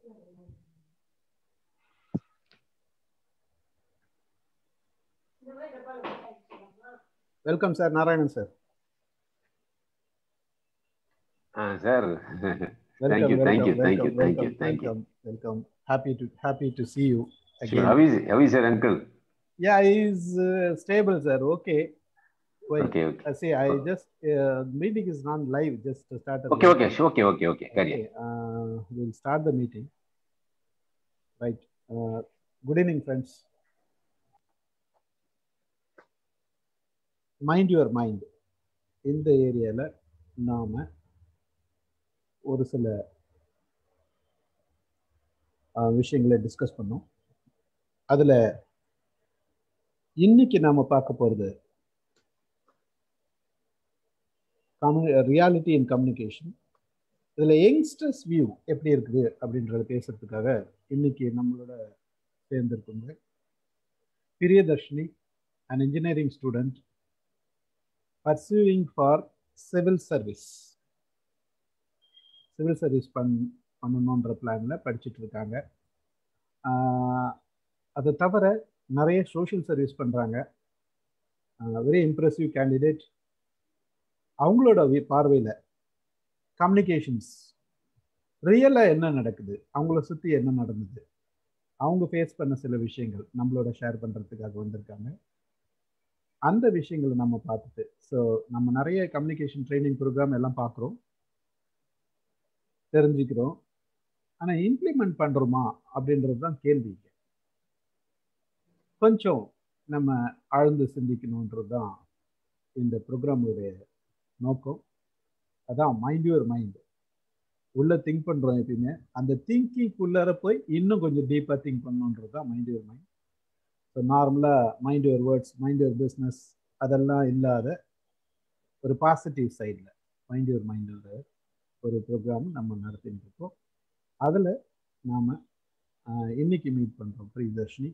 Welcome sir Narayanan sir sir Thank you, thank you, thank you, thank you, thank you. welcome, welcome. Happy to happy to see you again. how is how is your uncle? Yeah, he's uh, stable, sir. Okay. Wait, Okay, okay. uh, see, I just uh, meeting is not live. Just to start. the Okay, okay, meeting. sure, okay, okay, okay. Carry on. Okay, uh, we'll start the meeting. Right. Uh, good evening, friends. Mind your mind இந்த ஏரியாவில் நாம் ஒரு சில அஹ், விஷயங்களை discuss பண்ணோம் அதில் இன்னைக்கு நாம் பார்க்க போகிறது கம்யூனி ரியாலிட்டி இன் கம்யூனிகேஷன் இதில் யங்ஸ்டர்ஸ் வியூ எப்படி இருக்குது அப்படின்றத பேசுறதுக்காக இன்னைக்கு நம்மளோட சேர்ந்திருக்கவங்க Priyadarshini and engineering student pursuing for civil service civil service பண் பண்ணணுன்ற பிளானில் படிச்சுட்டு இருக்காங்க ஆஹ் அதை தவிர நிறைய சோஷியல் சர்வீஸ் பண்ணுறாங்க வெரி இம்ப்ரெசிவ் கேண்டிடேட் அவங்களோட பார்வையில் கம்யூனிகேஷன்ஸ் ரியலாக என்ன நடக்குது அவங்கள சுற்றி என்ன நடந்தது அவங்க ஃபேஸ் பண்ண சில விஷயங்கள் நம்மளோட ஷேர் பண்ணுறதுக்காக வந்திருக்காங்க அந்த விஷயங்களை நம்ம பார்த்துட்டு ஸோ நம்ம நிறைய கம்யூனிகேஷன் ட்ரைனிங் ப்ரோக்ராம் எல்லாம் பார்க்குறோம் தெரிஞ்சுக்கிறோம் ஆனால் இம்ப்ளிமெண்ட் பண்ணுறோமா அப்படின்றது தான் கேள்வி கொஞ்சம் நம்ம ஆழ்ந்து சிந்திக்கணுன்றது தான் இந்த ப்ரோக்ராமுடைய நோக்கம் அதான் மைண்ட் யுவர் மைண்ட் உள்ள திங்க் பண்ணுறோம் எப்பயுமே அந்த திங்கிங்குள்ளார போய் இன்னும் கொஞ்சம் டீப்பாக திங்க் பண்ணணுன்றது தான் மைண்ட் யுவர் மைண்ட் ஸோ நார்மலாக mind your words mind your business அதெல்லாம் இல்லாத ஒரு பாசிட்டிவ் சைடில் மைண்ட் யுவர் மைண்டோட ஒரு ப்ரோக்ராம் நம்ம நடத்திட்டு இருக்கோம் அதில் நாம் இன்னைக்கு மீட் பண்ணுறோம் Priyadarshini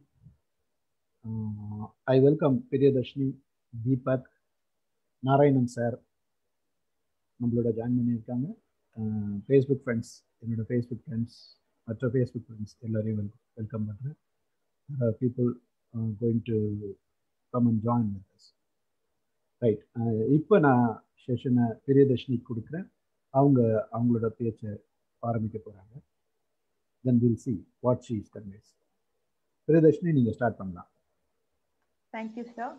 I welcome Priyadarshini Deepak Narayanan sir நம்மளோட ஜாயின் பண்ணியிருக்காங்க ஃபேஸ்புக் ஃப்ரெண்ட்ஸ் என்னோட ஃபேஸ்புக் ஃப்ரெண்ட்ஸ் மற்ற ஃபேஸ்புக் ஃப்ரெண்ட்ஸ் எல்லாரையும் வெல் வெல்கம் பண்ணுறேன் people going to come and join with us right இப்போ நான் செஷனை பிரியதர்ஷினிக்கு கொடுக்குறேன் அவங்க அவங்களோட பேச்சை ஆரம்பிக்க போகிறாங்க then will see what she is conveys Priyadarshini நீங்கள் ஸ்டார்ட் பண்ணலாம் Thank you, sir.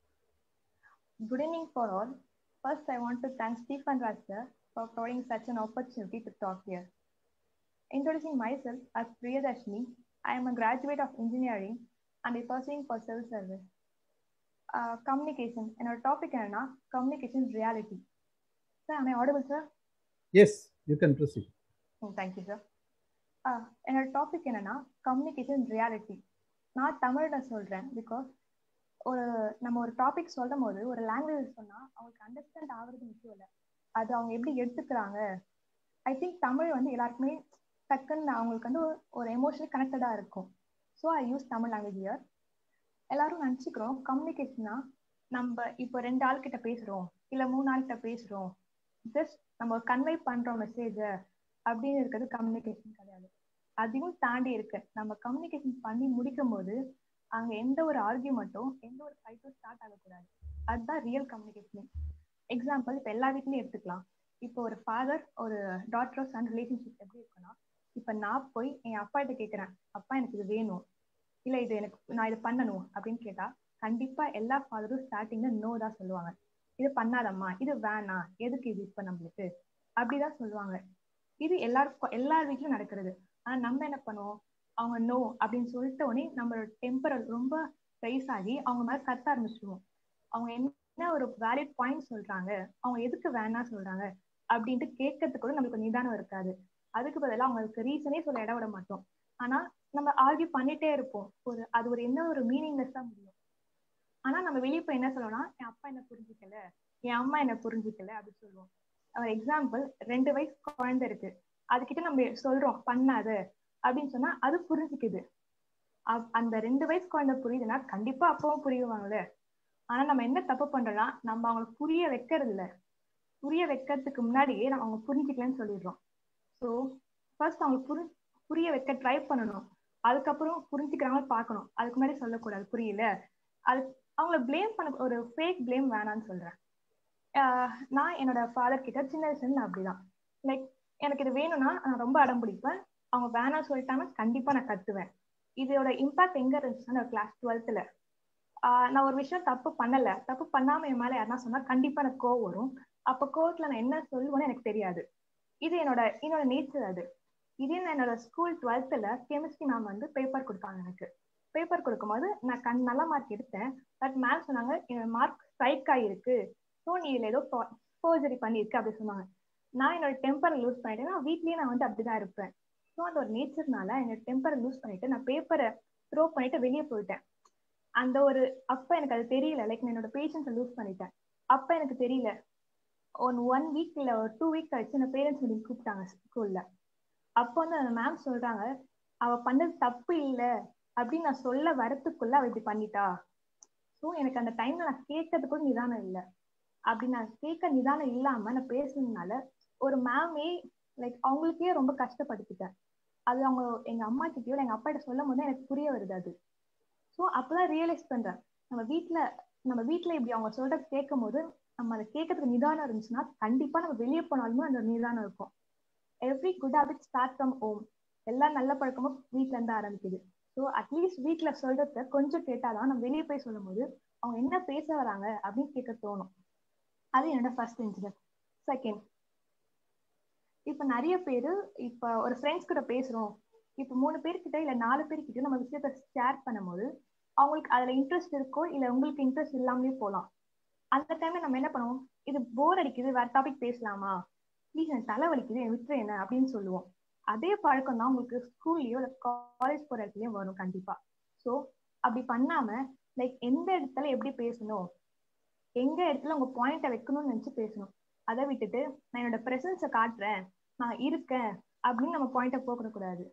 Good evening for all. First, I want to thank Stephen Raj sir for providing such an opportunity to talk here. Introducing myself as Priyadarshini, I am a graduate of engineering and is pursuing for civil service. Uh, communication, and our topic is communication is reality. Sir, am I audible, sir? Yes you can proceed Oh, thank you, sir. Uh, என்னோட topic என்னன்னா communication reality நான் தமிழ்ல சொல்றேன் because ஒரு நம்ம ஒரு topic சொல்லும் போது ஒரு லாங்குவேஜ் சொன்னா அவங்களுக்கு அண்டர்ஸ்டாண்ட் ஆகுறது முக்கியம் இல்லை அது அவங்க எப்படி எடுத்துக்கிறாங்க ஐ திங்க் தமிழ் வந்து எல்லாருக்குமே டக்குன்னு அவங்களுக்கு வந்து ஒரு- ஒரு எமோஷனல் கனெக்டடா இருக்கும் so I use Tamil language இயர் எல்லாரும் நினச்சிக்கிறோம் கம்யூனிகேஷன்னா நம்ம இப்போ ரெண்டு ஆள் கிட்ட பேசுறோம் இல்ல மூணு ஆள் கிட்ட பேசுறோம் ஜஸ்ட் நம்ம கன்வே பண்றோம் மெசேஜை அப்படின்னு இருக்கிறது கம்யூனிகேஷன் கிடையாது அதையும் தாண்டி இருக்கு நம்ம கம்யூனிகேஷன் பண்ணி முடிக்கும் போது அங்க எந்த ஒரு ஆர்கியூமெண்ட்டும் எந்த ஒரு ஃபைட்டும் ஸ்டார்ட் ஆகக்கூடாது அதுதான் ரியல் கம்யூனிகேஷன் எக்ஸாம்பிள் இப்போ எல்லா வீட்லயும் எடுத்துக்கலாம் இப்போ ஒரு ஃபாதர் ஒரு டாட்டர் சன் ரிலேஷன்ஷிப் எப்படி இருக்குன்னா இப்போ நான் போய் என் அப்பா கிட்ட கேட்குறேன் அப்பா எனக்கு இது வேணும் இல்லை இது எனக்கு நான் இது பண்ணணும் அப்படின்னு கேட்டா கண்டிப்பா எல்லா ஃபாதரும் ஸ்டார்டிங்ல நோ தான் சொல்லுவாங்க இது பண்ணாதம்மா இது வேணாம் எதுக்கு இது இப்போ நம்மளுக்கு அப்படிதான் சொல்லுவாங்க இது எல்லாருக்கும் எல்லார் வீட்லயும் நடக்கிறது ஆனா நம்ம என்ன பண்ணுவோம் அவங்க நோ அப்படின்னு சொல்லிட்ட உடனே நம்மளோட டெம்பர் ரொம்ப ரைஸ் ஆகி அவங்க மேல கத்த ஆரம்பிச்சிடுவோம் அவங்க என்ன ஒரு வேலிட் பாயிண்ட் சொல்றாங்க அவங்க எதுக்கு வேணாம் சொல்றாங்க அப்படின்ட்டு கேட்கறதுக்கு கூட நம்மளுக்கு நிதானம் இருக்காது அதுக்கு பதிலாக அவங்களுக்கு ரீசனே சொல்ல இடம் விட மாட்டோம் ஆனா நம்ம ஆர்கியூ பண்ணிட்டே இருப்போம் ஒரு அது ஒரு என்ன ஒரு மீனிங்லெஸ்ஸா முடியும் ஆனா நம்ம வெளியே போய் என்ன சொல்லணும்னா என் அப்பா என்ன புரிஞ்சுக்கல என் அம்மா என்ன புரிஞ்சுக்கல அப்படின்னு சொல்லுவோம் ஒரு எக்ஸாம்பிள் ரெண்டு வயசு குழந்தை இருக்கு அதுகிட்ட நம்ம சொல்றோம் பண்ணாத அப்படின்னு சொன்னா அது புரிஞ்சுக்குது அப்- அந்த ரெண்டு வயசு குழந்தை புரியுதுன்னா கண்டிப்பா அப்பவும் புரியுவாங்கல்ல ஆனா நம்ம என்ன தப்பு பண்றோம்னா நம்ம அவங்களுக்கு புரிய வைக்கிறது இல்ல புரிய வைக்கிறதுக்கு முன்னாடியே நம்ம அவங்க புரிஞ்சுக்கலன்னு சொல்லிடுறோம் ஸோ ஃபர்ஸ்ட் அவங்களுக்கு புரி புரிய வைக்க ட்ரை பண்ணணும் அதுக்கப்புறம் புரிஞ்சுக்கிறாங்க பார்க்கணும் அதுக்கு முன்னாடி சொல்லக்கூடாது புரியல அது அவங்கள ப்ளேம் பண்ண ஒரு ஃபேக் ப்ளேம் வேணாம்னு சொல்றேன் நான் என்னோட ஃபாதர் கிட்ட சின்ன வயசுல நான் அப்படிதான் லைக் எனக்கு இது வேணும்னா நான் ரொம்ப அடம் பிடிப்பேன் அவங்க வேணாம் சொல்லிட்டாங்கன்னா கண்டிப்பா நான் கத்துவேன் இதோட இம்பாக்ட் எங்க இருந்துச்சுன்னா கிளாஸ் டுவெல்த்ல நான் ஒரு விஷயம் தப்பு பண்ணல தப்பு பண்ணாம என் மேல யாருன்னா சொன்னா கண்டிப்பா எனக்கு கோவம் வரும் அப்ப கோவத்துல நான் என்ன சொல்லுவேன்னு எனக்கு தெரியாது இது என்னோட என்னோட நேச்சர் அது இதே நான் என்னோட ஸ்கூல் டுவெல்த்ல கெமிஸ்ட்ரி மேம் வந்து பேப்பர் கொடுத்தாங்க எனக்கு பேப்பர் கொடுக்கும்போது நான் கண் நல்ல மார்க் எடுத்தேன் பட் மேம் சொன்னாங்க என் மார்க் ஸ்ட்ரைக் ஆகிருக்கு ஸோ நீ இதுல ஏதோ ஃபோர்ஜரி பண்ணியிருக்கு அப்படி சொன்னாங்க நான் என்னோட டெம்பரை லூஸ் பண்ணிட்டேன் நான் வீட்லயே நான் வந்து அப்படிதான் இருப்பேன் ஸோ அந்த ஒரு நேச்சர்னால என்னோட டெம்பரை லூஸ் பண்ணிட்டு நான் பேப்பரை த்ரோ பண்ணிட்டு வெளியே போயிட்டேன் அந்த ஒரு அப்ப எனக்கு அது தெரியல லைக் நான் என்னோட பேஷன்ஸை லூஸ் பண்ணிட்டேன் அப்ப எனக்கு தெரியல ஒன் ஒன் வீக் இல்ல ஒரு டூ வீக் கழிச்சு என்ன பேரண்ட்ஸ் மீட்டிங் கூப்பிட்டாங்க ஸ்கூல்ல அப்போ வந்து அந்த மேம் சொல்றாங்க அவ பண்ணது தப்பு இல்லை அப்படின்னு நான் சொல்ல வரத்துக்குள்ள அவ இப்படி பண்ணிட்டா ஸோ எனக்கு அந்த டைம்ல நான் கேட்கறது கூட நிதானம் இல்லை அப்படி நான் கேட்க நிதானம் இல்லாம நான் பேசுனதுனால ஒரு மேமே லைக் அவங்களுக்கே ரொம்ப கஷ்டப்படுத்திட்டேன் அது அவங்க எங்க அம்மா கிட்டயோ எங்க அப்பா கிட்ட சொல்லும் போது எனக்கு புரிய வருது அது ஸோ அப்பதான் ரியலைஸ் பண்றேன் நம்ம வீட்டுல நம்ம வீட்டுல இப்படி அவங்க சொல்றது கேட்கும் போது நம்ம அதை கேட்கறதுக்கு நிதானம் இருந்துச்சுன்னா கண்டிப்பா நம்ம வெளியே போனாலுமே அந்த நிதானம் இருக்கும் every good habit start from home எல்லா நல்ல பழக்கமும் வீட்ல இருந்து ஆரம்பிக்குது ஸோ அட்லீஸ்ட் வீட்ல சொல்றத கொஞ்சம் கேட்டாதான் நம்ம வெளியே போய் சொல்லும் போது அவங்க என்ன பேச வராங்க அப்படின்னு கேட்க தோணும் அது என்னோட ஃபர்ஸ்ட் இன்சிடென்ட் செகண்ட் இப்ப நிறைய பேரு இப்ப ஒரு ஃப்ரெண்ட்ஸ் கிட்ட பேசுறோம் இப்ப மூணு பேர்கிட்ட இல்ல நாலு பேர்கிட்ட நம்ம விஷயத்த ஷேர் பண்ணும்போது அவங்களுக்கு அதுல இன்ட்ரெஸ்ட் இருக்கோ இல்ல உங்களுக்கு இன்ட்ரெஸ்ட் இல்லாமலே போகலாம் அந்த டைம்ல நம்ம என்ன பண்ணுவோம் இது போர் அடிக்குது வேற டாபிக் பேசலாமா ப்ளீஸ் எனக்கு தலை வலிக்குது விட்டுரு என்ன அப்படின்னு சொல்லுவோம் அதே பழக்கம் தான் உங்களுக்கு ஸ்கூல்லயோ இல்ல காலேஜ் போற இடத்துலயும் வரும் கண்டிப்பா ஸோ அப்படி பண்ணாம லைக் எந்த இடத்துல எப்படி பேசணும் எங்க இடத்துல உங்க பாயிண்ட வைக்கணும்னு நினைச்சு பேசணும் அதை விட்டுட்டு நான் என்னோட பிரசன்ஸை காட்டுறேன் நான் இருக்கேன் அப்படின்னு நம்ம பாயிண்ட போகக்கூடாது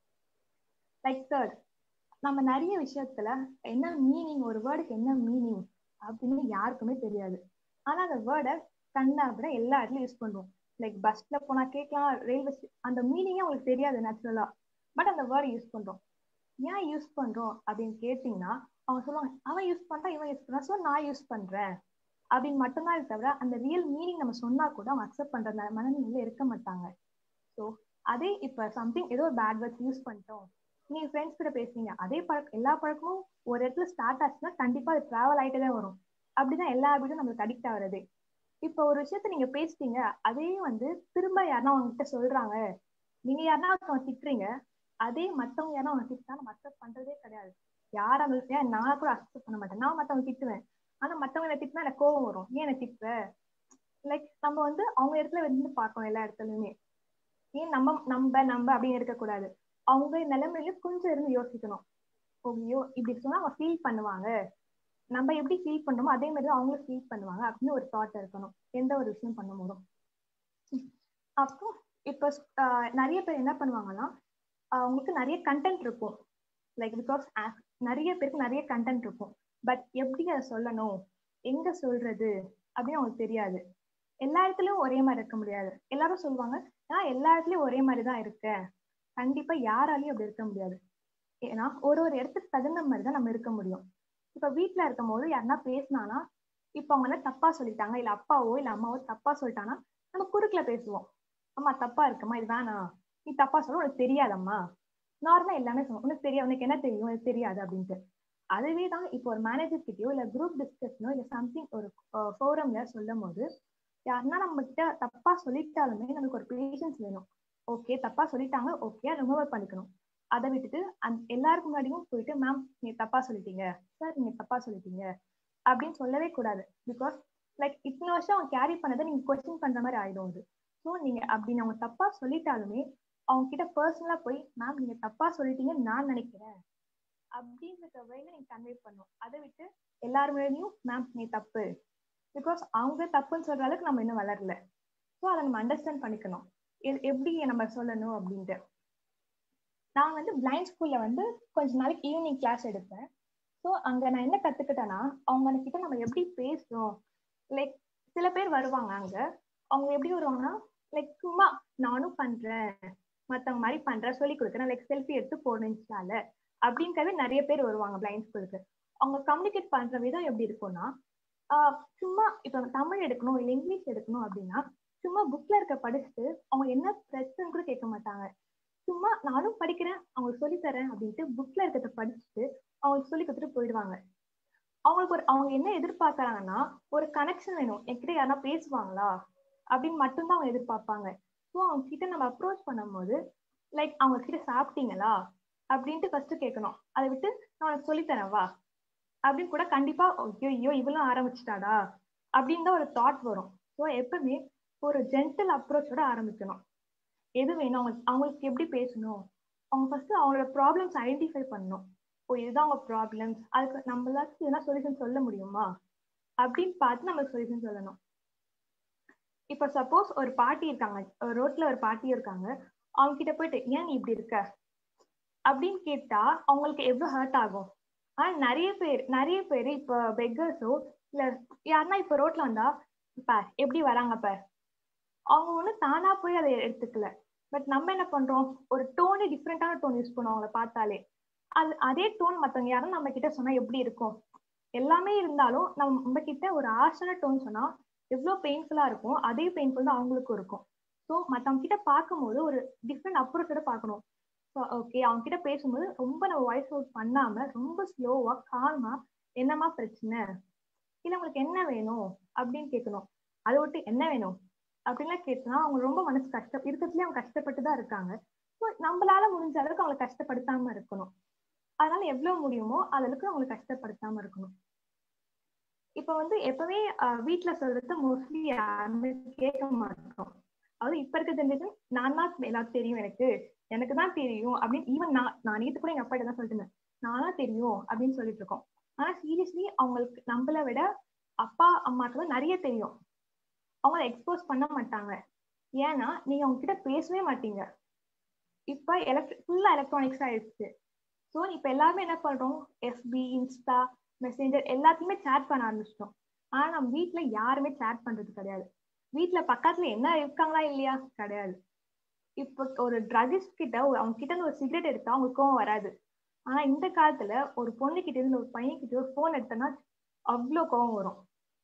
லைக் தேர்ட் நம்ம நிறைய விஷயத்துல என்ன மீனிங் ஒரு வேர்டுக்கு என்ன மீனிங் அப்படின்னு யாருக்குமே தெரியாது ஆனா அந்த வேர்டை கண்ணாபிட எல்லா இடத்துலயும் யூஸ் பண்ணுவோம் லைக் பஸ்ல போனா கேட்கலாம் ரயில்வே அந்த மீனிங்கே உங்களுக்கு தெரியாது நேச்சுரலா பட் அந்த வேர்டை யூஸ் பண்றோம் ஏன் யூஸ் பண்றோம் அப்படின்னு கேட்டீங்கன்னா அவங்க சொல்லுவாங்க அவன் யூஸ் பண்றான் இவன் யூஸ் பண்றான் ஸோ நான் யூஸ் பண்றேன் அப்படின்னு மட்டும்தான் தவிர அந்த ரியல் மீனிங் நம்ம சொன்னா கூட அவங்க அக்செப்ட் பண்ற மனநிலையில இருக்க மாட்டாங்க ஸோ அதே இப்ப சம்திங் ஏதோ ஒரு பேட் வேர்ட்ஸ் யூஸ் பண்ணிட்டோம் நீங்க ஃப்ரெண்ட்ஸ் கிட்ட பேசுறீங்க அதே பழக்கம் எல்லா பழக்கமும் ஒரு இடத்துல ஸ்டார்ட் ஆச்சுன்னா கண்டிப்பா அது டிராவல் ஆகிட்டே தான் வரும் அப்படிதான் எல்லா ஹேபிட்டும் நம்மளுக்கு அடிக்ட் ஆகுறது இப்போ ஒரு விஷயத்த நீங்க பேசிட்டீங்க அதே வந்து திரும்ப யாருன்னா உங்ககிட்ட சொல்றாங்க நீங்க யாருன்னா ஒருத்தவங்க திட்டுறீங்க அதே மத்தவங்க யாரும் அவங்க திட்டா நம்ம அக்செப்ட் பண்றதே கிடையாது யாரா இருந்தாலும் நான் கூட அக்செப்ட் பண்ண மாட்டேன் நான் மத்தவங்க திட்டுவேன் ஆனா மத்தவங்க திட்டினா எனக்கு கோவம் வரும் ஏன் என்ன திட்டுற லைக் நம்ம வந்து அவங்க இடத்துல வந்து பார்க்கணும் எல்லா இடத்துலயுமே ஏன் நம்ம நம்ம நம்ம அப்படின்னு இருக்கக்கூடாது அவங்க நிலைமையில கொஞ்சம் இருந்து யோசிக்கணும் ஓகேயோ இப்படி சொன்னா அவங்க ஃபீல் பண்ணுவாங்க நம்ம எப்படி ஃபீல் பண்றோமோ அதே மாதிரி அவங்களும் ஃபீல் பண்ணுவாங்க அப்படின்னு ஒரு தாட் இருக்கணும் எந்த ஒரு விஷயம் பண்ணும் போதும் அப்புறம் இப்ப நிறைய பேர் என்ன பண்ணுவாங்கன்னா அவங்களுக்கு நிறைய கண்டென்ட் இருக்கும் லைக் பிகாஸ் நிறைய பேருக்கு நிறைய கண்டென்ட் இருக்கும் பட் எப்படி அதை சொல்லணும் எங்க சொல்றது அப்படின்னு அவங்களுக்கு தெரியாது எல்லா இடத்துலயும் ஒரே மாதிரி இருக்க முடியாது எல்லாரும் சொல்லுவாங்க நான் எல்லா இடத்துலயும் ஒரே மாதிரி தான் இருக்கேன் கண்டிப்பா யாராலையும் அப்படி இருக்க முடியாது ஏன்னா ஒரு ஒரு இடத்துக்கு தகுந்த மாதிரி தான் நம்ம இருக்க முடியும் இப்ப வீட்டுல இருக்கும் போது யாருன்னா பேசினானா இப்ப அவங்க வந்து தப்பா சொல்லிட்டாங்க இல்ல அப்பாவோ இல்ல அம்மாவோ தப்பா சொல்லிட்டாங்கன்னா நம்ம குறுக்குல பேசுவோம் அம்மா தப்பா இருக்குமா இது வேணாம் நீ தப்பா சொல்ல உனக்கு தெரியாதம்மா நார்மலா எல்லாமே சொல்லுவோம் உனக்கு தெரியாது உனக்கு என்ன தெரியும் உனக்கு தெரியாது அப்படின்ட்டு அதுவே தான் இப்போ ஒரு மேனேஜர் கிட்டயோ இல்ல குரூப் டிஸ்கஷனோ இல்ல சம்திங் ஒரு ஃபோரம்ல சொல்லும் போது யாருன்னா நம்ம கிட்ட தப்பா சொல்லிட்டாலுமே நமக்கு ஒரு பேஷன்ஸ் வேணும் ஓகே தப்பா சொல்லிட்டாங்க ஓகே ரிமூவல் பண்ணிக்கணும் அதை விட்டுட்டு அந் எல்லாருக்கும் முன்னாடியும் போயிட்டு மேம் நீங்க தப்பா சொல்லிட்டீங்க சார் நீங்க தப்பா சொல்லிட்டீங்க அப்படின்னு சொல்லவே கூடாது பிகாஸ் லைக் இத்தனை வருஷம் அவங்க கேரி பண்ணதை நீங்க கொஸ்டின் பண்ற மாதிரி ஆயிடும் அது ஸோ நீங்க அப்படி அவங்க தப்பா சொல்லிட்டாலுமே அவங்க கிட்ட பர்சனலா போய் மேம் நீங்க தப்பா சொல்லிட்டீங்கன்னு நான் நினைக்கிறேன் அப்படின்ற வகையில நீங்க கன்வே பண்ணும் அதை விட்டு எல்லாருமேலையும் மேம் நீ தப்பு பிகாஸ் அவங்க தப்புன்னு சொல்ற அளவுக்கு நம்ம இன்னும் வளரல ஸோ அதை நம்ம அண்டர்ஸ்டாண்ட் பண்ணிக்கணும் எப்படி நம்ம சொல்லணும் அப்படின்ட்டு நான் வந்து பிளைண்ட் ஸ்கூல்ல வந்து கொஞ்ச நாளைக்கு ஈவினிங் கிளாஸ் எடுப்பேன் ஸோ அங்க நான் என்ன கத்துக்கிட்டேன்னா அவங்க கிட்ட நம்ம எப்படி பேசுறோம் லைக் சில பேர் வருவாங்க அங்க அவங்க எப்படி வருவாங்கன்னா லைக் சும்மா நானும் பண்றேன் மத்தவங்க மாதிரி பண்ற சொல்லி கொடுக்குறேன் லைக் செல்ஃபி எடுத்து போடணும் இன்ஸ்டால அப்படின்றது நிறைய பேர் வருவாங்க பிளைண்ட் ஸ்கூலுக்கு அவங்க கம்யூனிகேட் பண்ற விதம் எப்படி இருக்கும்னா ஆஹ் சும்மா இப்ப தமிழ் எடுக்கணும் இல்லை இங்கிலீஷ் எடுக்கணும் அப்படின்னா சும்மா புக்ல இருக்க படிச்சுட்டு அவங்க என்ன பிரச்சனை கூட கேட்க மாட்டாங்க சும்மா நானும் படிக்கிறேன் அவங்களுக்கு சொல்லி தரேன் அப்படின்ட்டு புக்ல இருக்கிறத படிச்சுட்டு அவங்களுக்கு சொல்லி கொடுத்துட்டு போயிடுவாங்க அவங்களுக்கு ஒரு அவங்க என்ன எதிர்பார்க்கறாங்கன்னா ஒரு கனெக்ஷன் வேணும் என்கிட்ட யாரா பேசுவாங்களா அப்படின்னு மட்டும்தான் அவங்க எதிர்பார்ப்பாங்க ஸோ அவங்க கிட்ட நம்ம அப்ரோச் பண்ணும்போது லைக் அவங்க கிட்ட சாப்பிட்டீங்களா அப்படின்ட்டு ஃபர்ஸ்ட் கேட்கணும் அதை விட்டு நான் உனக்கு சொல்லித்தரேன் வா அப்படின்னு கூட கண்டிப்பா ஐயோ ஐயோ இவளும் ஆரம்பிச்சிட்டாடா அப்படின்னு தான் ஒரு தாட் வரும் ஸோ எப்பவுமே ஒரு ஜென்டல் அப்ரோச்சோட ஆரம்பிக்கணும் எது வேணும் அவங்க அவங்களுக்கு எப்படி பேசணும் அவங்க ஃபர்ஸ்ட் அவங்களோட ப்ராப்ளம்ஸ் ஐடென்டிஃபை பண்ணணும் ஓ இதுதான் அவங்க ப்ராப்ளம்ஸ் அதுக்கு நம்மளாச்சும் எதனா சொல்யூஷன் சொல்ல முடியுமா அப்படின்னு பார்த்து நம்ம சொல்யூஷன் சொல்லணும் இப்ப சப்போஸ் ஒரு பாட்டி இருக்காங்க ரோட்ல ஒரு பாட்டி இருக்காங்க அவங்க கிட்ட போயிட்டு ஏன் நீ இப்படி இருக்க அப்படின்னு கேட்டா அவங்களுக்கு எவ்வளவு ஹர்ட் ஆகும் ஆனா நிறைய பேர் நிறைய பேர் இப்ப பெக்கர்ஸோ இல்ல யாருன்னா இப்ப ரோட்ல வந்தா இப்ப எப்படி வராங்க இப்ப அவங்க ஒண்ணு தானா போய் அதை எடுத்துக்கல பட் நம்ம என்ன பண்றோம் ஒரு டோனே டிஃப்ரெண்டான டோன் யூஸ் பண்ணுவோம் அவங்கள பார்த்தாலே அது அதே டோன் மத்தவங்க யாரும் நம்ம கிட்ட சொன்னா எப்படி இருக்கும் எல்லாமே இருந்தாலும் நம்ம நம்ம கிட்ட ஒரு ஆஷான டோன் சொன்னா எவ்வளவு பெயின்ஃபுல்லா இருக்கும் அதே பெயின்ஃபுல் தான் அவங்களுக்கும் இருக்கும் ஸோ மத்தவங்க கிட்ட பார்க்கும்போது ஒரு டிஃப்ரெண்ட் அப்ரோச்சோட பார்க்கணும் ஓகே அவங்க கிட்ட பேசும்போது ரொம்ப நம்ம வாய்ஸ் அவுட் பண்ணாம ரொம்ப ஸ்லோவா கால்மா என்னமா பிரச்சனை இல்ல உங்களுக்கு என்ன வேணும் அப்படின்னு கேட்கணும் அதை விட்டு என்ன வேணும் அப்படின்லாம் கேட்டா அவங்க ரொம்ப மனசு கஷ்டம் இருக்கிறதுலயே அவங்க கஷ்டப்பட்டு தான் இருக்காங்க ஸோ நம்மளால முடிஞ்ச அளவுக்கு அவங்களை கஷ்டப்படுத்தாம இருக்கணும் அதனால எவ்வளவு முடியுமோ அதற்கு அவங்களை கஷ்டப்படுத்தாம இருக்கணும் இப்ப வந்து எப்பவுமே வீட்டுல சொல்றது மோஸ்ட்லி யாருமே கேட்க மாட்டோம் அதாவது இப்ப இருக்க ஜென்ரேஷன் நான் தான் எல்லாரும் தெரியும் எனக்கு எனக்கு தான் தெரியும் அப்படின்னு ஈவன் நான் நான் நேற்று கூட எங்க அப்பா தான் சொல்லிட்டு இருந்தேன் நானா தெரியும் அப்படின்னு சொல்லிட்டு இருக்கோம் ஆனா சீரியஸ்லி அவங்களுக்கு நம்மளை விட அப்பா அம்மாக்கு தான் நிறைய தெரியும் அவங்கள எக்ஸ்போஸ் பண்ண மாட்டாங்க ஏன்னா நீங்க அவங்க கிட்ட பேசவே மாட்டீங்க இப்ப எலக்ட்ரிக் ஃபுல்லா எலக்ட்ரானிக்ஸ் ஆயிடுச்சு ஸோ இப்ப எல்லாருமே என்ன பண்றோம் எஃபி இன்ஸ்டா மெசேஞ்சர் எல்லாத்தையுமே சேட் பண்ண ஆரம்பிச்சிட்டோம் ஆனா நம்ம வீட்டுல யாருமே சேட் பண்றது கிடையாது வீட்டுல பக்கத்துல என்ன இருக்காங்களா இல்லையா கிடையாது இப்ப ஒரு ட்ரகிஸ்ட் கிட்ட அவங்க கிட்ட இருந்து ஒரு சிகரெட் எடுத்தா அவங்களுக்கு கோவம் வராது ஆனா இந்த காலத்துல ஒரு பொண்ணு கிட்ட இருந்து ஒரு பையன் கிட்ட ஒரு போன் எடுத்தனா அவ்வளோ கோவம் வரும்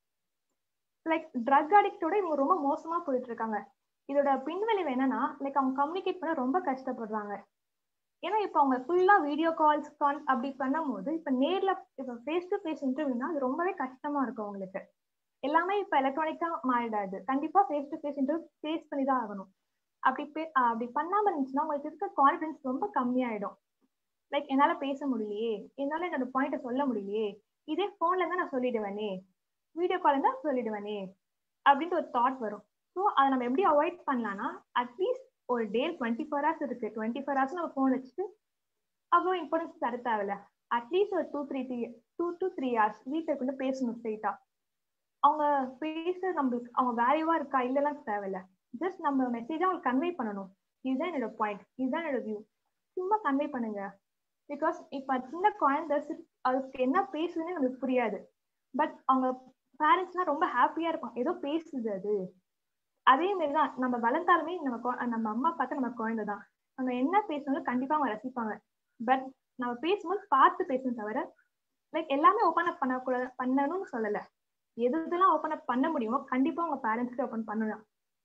லைக் ட்ரக் அடிக்டோட இவங்க ரொம்ப மோசமா போயிட்டு இருக்காங்க இதோட பின்விளைவு என்னன்னா லைக் அவங்க கம்யூனிகேட் பண்ண ரொம்ப கஷ்டப்படுறாங்க ஏன்னா இப்ப அவங்க ஃபுல்லா வீடியோ கால்ஸ் கால் அப்படி பண்ணும் போது இப்ப நேர்ல இப்ப ஃபேஸ் டு ஃபேஸ் இன்டர்வியூனா அது ரொம்பவே கஷ்டமா இருக்கும் அவங்களுக்கு எல்லாமே இப்ப எலக்ட்ரானிக்கா மாறிடாது கண்டிப்பா face to face interview face பண்ணி தான் ஆகணும் அப்படி அப்படி பண்ணாம இருந்துச்சுன்னா உங்களுக்கு இருக்க கான்ஃபிடன்ஸ் ரொம்ப கம்மியாயிடும் லைக் என்னால பேச முடியலையே என்னால என்னோட பாயிண்ட சொல்ல முடியலையே இதே போன்ல இருந்தா நான் சொல்லிடுவேனே வீடியோ கால் இருந்தா சொல்லிடுவேனே அப்படின்ட்டு ஒரு தாட் வரும் ஸோ அதை நம்ம எப்படி அவாய்ட் பண்ணலாம்னா அட்லீஸ்ட் ஒரு டே டுவெண்ட்டி ஃபோர் ஹவர்ஸ் இருக்கு டுவெண்ட்டி ஃபோர் ஹவர்ஸ் நம்ம ஃபோன் வச்சுட்டு அவ்வளோ இம்பார்ட்டன்ஸ் தர தேவையில்ல அட்லீஸ்ட் ஒரு two three three two to three hours வீட்டில் கொண்டு பேசணும் ஸ்ட்ரெயிட்டா அவங்க பேச நம்மளுக்கு அவங்க வேல்யூவா இருக்கா இல்லைலாம் தேவையில்ல ஜஸ்ட் நம்ம மெசேஜ் அவங்களுக்கு கன்வே பண்ணணும் இதுதான் என்னோட பாயிண்ட் இதுதான் என்னோட வியூ சும்மா கன்வே பண்ணுங்க பிகாஸ் இப்ப சின்ன குழந்தை அதுக்கு என்ன பேசுதுன்னு நம்மளுக்கு புரியாது பட் அவங்க பேரண்ட்ஸ்லாம் ரொம்ப ஹாப்பியா இருக்கும் ஏதோ பேசுது அது அதே மாதிரிதான் நம்ம வளர்ந்தாலுமே நம்ம நம்ம அம்மா பார்த்து நம்ம குழந்தை தான் நம்ம என்ன பேசணும் கண்டிப்பா அவங்க ரசிப்பாங்க பட் நம்ம பேசும்போது பார்த்து பேசணும் தவிர லைக் எல்லாமே ஓப்பன் அப் பண்ணக்கூடாது பண்ணணும்னு சொல்லல எது இதெல்லாம் ஓப்பன் அப் பண்ண முடியுமோ கண்டிப்பா உங்க பேரண்ட்ஸ்க்கு ஓப்பன் பண்ணலாம்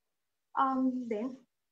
தென்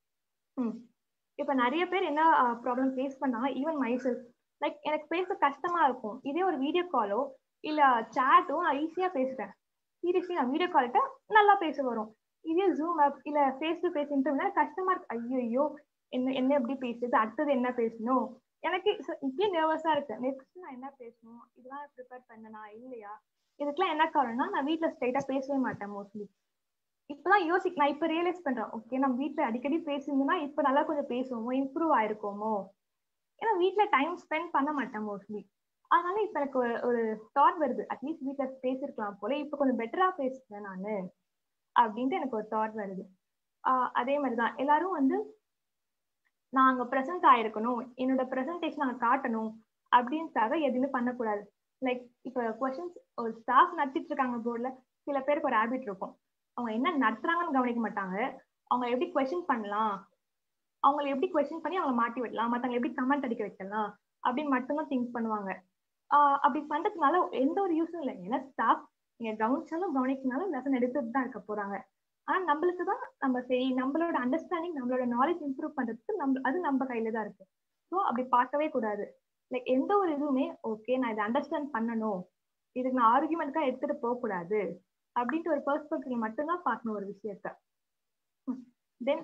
இப்ப நிறைய பேர் என்ன ப்ராப்ளம் ஃபேஸ் பண்ணாங்க ஈவன் மைசெல்ஃப் லைக் எனக்கு பேச கஷ்டமா இருக்கும் இதே ஒரு வீடியோ காலோ இல்ல சேட்டோ நான் ஈஸியா பேசுறேன் சீரியஸ்லி நான் வீடியோ கால்கிட்ட நல்லா பேச வரும் இதே ஜூம் ஆப் இல்ல ஃபேஸ் டு ஃபேஸ் இன்டர்வியூனா கஷ்டமா இருக்கு ஐயோ ஐயோ என்ன என்ன எப்படி பேசுறது அடுத்தது என்ன பேசணும் எனக்கு இப்பயே நர்வஸா இருக்கு நெக்ஸ்ட் நான் என்ன பேசணும் இதெல்லாம் ப்ரிப்பேர் பண்ணனா இல்லையா இதுக்கெல்லாம் என்ன காரணம்னா நான் வீட்டுல ஸ்ட்ரைட்டா பேசவே மாட்டேன் மோஸ்ட்லி இப்பதான் யோசிக்க நான் இப்ப ரியலைஸ் பண்றேன் ஓகே நம்ம வீட்டுல அடிக்கடி பேசியிருந்தோம்னா இப்ப நல்லா கொஞ்சம் பேசுவோமோ இம்ப்ரூவ் ஆயிருக்கோமோ ஏன்னா வீட்டுல டைம் ஸ்பெண்ட் பண்ண மாட்டேன் மோஸ்ட்லி அதனால இப்ப எனக்கு ஒரு ஒரு தாட் வருது அட்லீஸ்ட் வீட்டுல பேசிருக்கலாம் போல இப்ப கொஞ்சம் பெட்டரா பேசுறேன் நானு அப்படின்ட்டு எனக்கு ஒரு தாட் வருது ஆஹ் அதே மாதிரிதான் எல்லாரும் வந்து நான் அங்க ப்ரெசென்ட் ஆயிருக்கணும் என்னோட ப்ரெசன்டேஷன் அங்க காட்டணும் அப்படின்னுக்காக எதுவுமே பண்ணக்கூடாது லைக் இப்ப கொஸ்டின்ஸ் ஒரு ஸ்டாஃப் நடத்திட்டு இருக்காங்க போர்டில் சில பேருக்கு ஒரு ஹேபிட் இருக்கும் அவங்க என்ன நடத்துறாங்கன்னு கவனிக்க மாட்டாங்க அவங்க எப்படி கொஸ்டின் பண்ணலாம் அவங்களை எப்படி கொஸ்டின் பண்ணி அவங்களை மாட்டி விடலாம் மற்றவங்களை எப்படி கமெண்ட் அடிக்க வைக்கலாம் அப்படின்னு மட்டும்தான் திங்க் பண்ணுவாங்க ஆஹ் அப்படி பண்றதுனால எந்த ஒரு யூஸும் இல்லை ஏன்னா ஸ்டாஃப் நீங்க கவனிச்சாலும் கவனிக்கனாலும் லெசன் எடுத்துட்டு தான் இருக்க போறாங்க ஆனா நம்மளுக்கு தான் நம்ம சரி நம்மளோட அண்டர்ஸ்டாண்டிங் நம்மளோட நாலேஜ் இம்ப்ரூவ் பண்றதுக்கு நம்ம அது நம்ம கையில தான் இருக்கு ஸோ அப்படி பார்க்கவே கூடாது லைக் எந்த ஒரு இதுவுமே ஓகே நான் இதை அண்டர்ஸ்டாண்ட் பண்ணணும் இதுக்கு நான் ஆர்குமெண்ட்காக எடுத்துட்டு போக கூடாது அப்படின்ட்டு ஒரு பெர்ஸ்பெக்டிவ்ல மட்டும்தான் பார்க்கணும் ஒரு விஷயத்த தென்